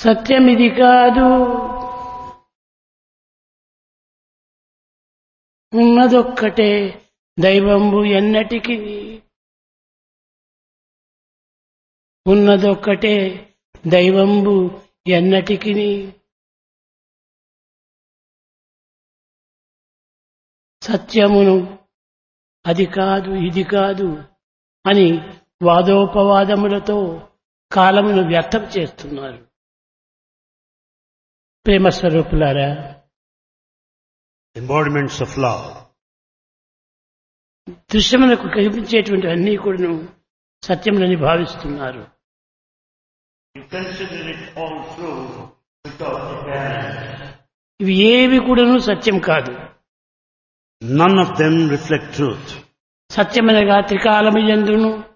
సత్యమిది కాదు ఉన్నదొక్కటే దైవంబు ఎన్నటికి ఉన్నదొక్కటే దైవంబు ఎన్నటికి సత్యమును అది కాదు ఇది కాదు అని వాదోపవాదములతో కాలమును వ్యర్థం చేస్తున్నారు ప్రేమ స్వరూపులారా embodiments of love. దృశ్యములకు కనిపించేటువంటి అన్నీ కూడాను సత్యములని భావిస్తున్నారు You consider it all true without apparent. ఇవి ఏవి కూడాను సత్యం కాదు None of them reflect truth. సత్యమనగా త్రికాలము ఎందును